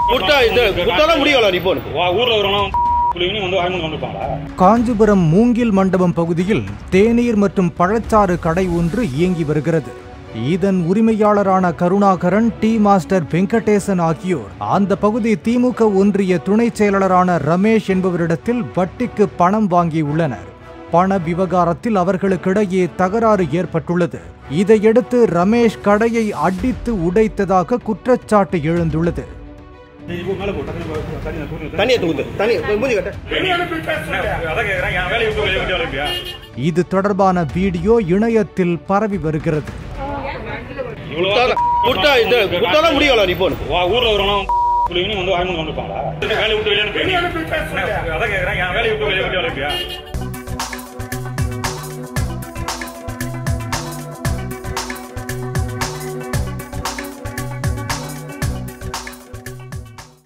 கொடுத்தா இது கொடுத்தாதான் முடியல நீ போன் வா ஊர்ல வரணும் புள்ளிங்க வந்து வாங்கி வந்துருப்பாங்களா காஞ்சிபுரம் மூங்கில் மண்டபம் பகுதியில் தேநீர் மற்றும் பழச்சாறு கடை ஒன்று இயங்கி வருகிறது இதன் உரிமையாளரான கருணாகரன் டி மாஸ்டர் வெங்கடேசன் ஆகியோர் அந்த பகுதி திமுக ஒன்றிய துணைச் செயலாளரான ரமேஷ் என்பவரிடத்தில் வட்டிக்கு பணம் வாங்கியுள்ளனர் பண விவகாரத்தில் அவர்களுக்கிடையே தகராறு ஏற்பட்டுள்ளது இதையடுத்து ரமேஷ் கடையை அடித்து உடைத்ததாக குற்றச்சாட்டு எழுந்துள்ளது மேல போ டக்குனு போ, தண்ணி நான் தூக்கி தண்ணியை தூக்குது தண்ணி மூஞ்சி கட்ட அதான் கேக்குறேன் என் வேலையை விட்டு வெளியே விட்டு வரப்பியா இது தொடர்பான வீடியோ இணையத்தில் பரவி வருகிறது இவ்வளவு கொடுத்தா இது கொடுத்தாதான் முடியல நீ போன் வா ஊர்ல வரணும் புள்ளிங்க வந்து வாங்கி வந்துருப்பாங்களா வேலையை விட்டு வெளியே அனுப்பி அதான் கேக்குறேன் என் வேலையை விட்டு வெளியே விட்டு வரப்பியா